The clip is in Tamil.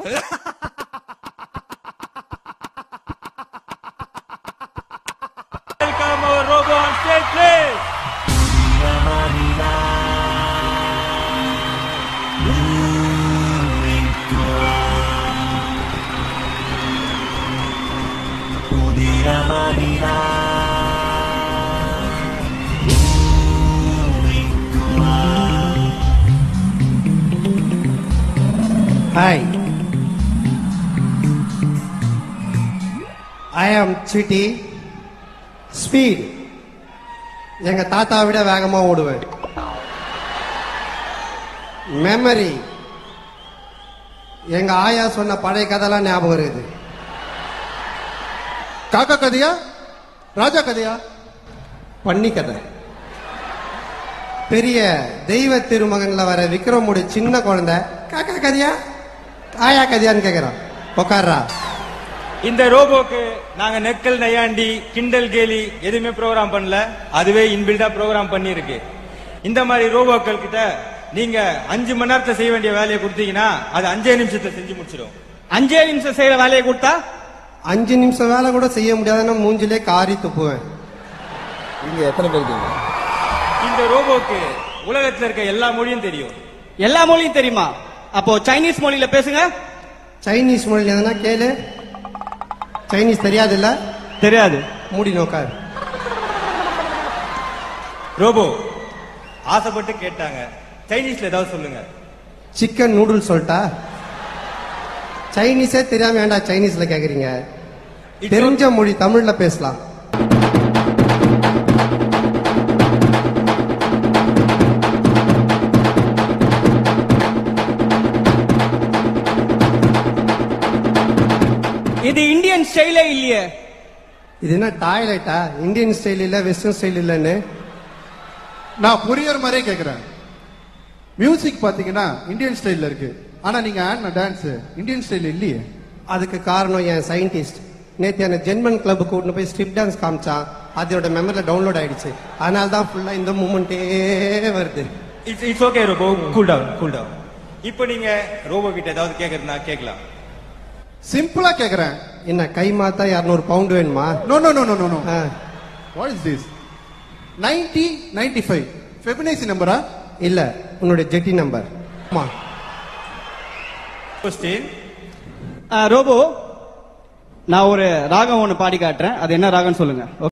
Welcome our robo on stage, please. Hi I am Chitti speed எங்க தாத்தா விட வேகமா ஓடுவேன் மெமரி எங்க ஆயா சொன்ன பழைய கதைலாம் ஞாபகம் இருக்குது காக்கா கதையா ராஜா கதையா பண்ணி கதை பெரிய தெய்வ திருமகன்ல வர விக்ரமுடைய சின்ன குழந்தை காக்கா கதையா ஆயா கதையான்னு கேக்குறான் உக்காரா இந்த ரோபோக்கு நாங்க நெக்கல் நையாண்டி கிண்டல் கேலி எதுவுமே ப்ரோக்ராம் பண்ணல அதுவே இன்பில்டா ப்ரோக்ராம் பண்ணிருக்கு இந்த மாதிரி ரோபோக்கள் கிட்ட நீங்க அஞ்சு மணி நேரத்தை செய்ய வேண்டிய வேலையை கொடுத்தீங்கன்னா அது அஞ்சே நிமிஷத்தை செஞ்சு முடிச்சிடும் அஞ்சே நிமிஷம் செய்யற வேலையை கொடுத்தா அஞ்சு நிமிஷம் வேலை கூட செய்ய முடியாதுன்னா மூஞ்சிலே காரி துப்புவேன் இங்க எத்தனை பேர் இருக்கீங்க இந்த ரோபோக்கு உலகத்துல இருக்க எல்லா மொழியும் தெரியும் எல்லா மொழியும் தெரியுமா அப்போ சைனீஸ் மொழியில பேசுங்க சைனீஸ் மொழியில் எதனா கேளு சைனீஸ் தெரியாது இல்ல தெரியாது மூடி நோக்கார் ரோபோ ஆசைப்பட்டு கேட்டாங்க சைனீஸ்ல ஏதாவது சொல்லுங்க சிக்கன் நூடுல்ஸ் சொல்லிட்டா சைனீஸே தெரியாம ஏன்டா சைனீஸ்ல கேக்குறீங்க It's தெரிஞ்ச மொழி தமிழ்ல பேசலாம் இது இந்தியன் ஸ்டைலே இல்லையே இது என்ன டாய்லெட்டா இந்தியன் ஸ்டைல் இல்ல வெஸ்டர்ன் ஸ்டைல் இல்லன்னு நான் புரியற மாதிரியே கேக்குறேன் மியூசிக் பாத்தீங்கன்னா இந்தியன் ஸ்டைல்ல இருக்கு ஆனா நீங்க ஆடின டான்ஸ் இந்தியன் ஸ்டைல் இல்லையே அதுக்கு காரணம் என் சயின்டிஸ்ட் நேத்து என்ன ஜென்மன் கிளப் கூட்டிட்டு போய் ஸ்ட்ரிப் டான்ஸ் காமிச்சான் அதோட மெமரியில் டவுன்லோட் ஆயிடுச்சு அதனால தான் ஃபுல்லா இந்த மூமெண்ட்டே வருது it's it's okay robo cool down cool down இப்போ நீங்க ரோபோ கிட்ட ஏதாவது கேக்குறதுனா கேட்கலாம் சிம்பிளா கேக்குறேன் என்ன கை மாத்தா இரநூறு பவுண்ட் வேணுமா no no no no no no ah, what is this ninety ninety five ஃபெபினைசி நம்பரா இல்ல உன்னுடைய ஜெட்டி நம்பர் ஆமா கொஸ்டின் ரோபோ நான் ஒரு ராகம் ஒன்னு பாடி காட்டுறேன் அது என்ன ராகம்னு சொல்லுங்க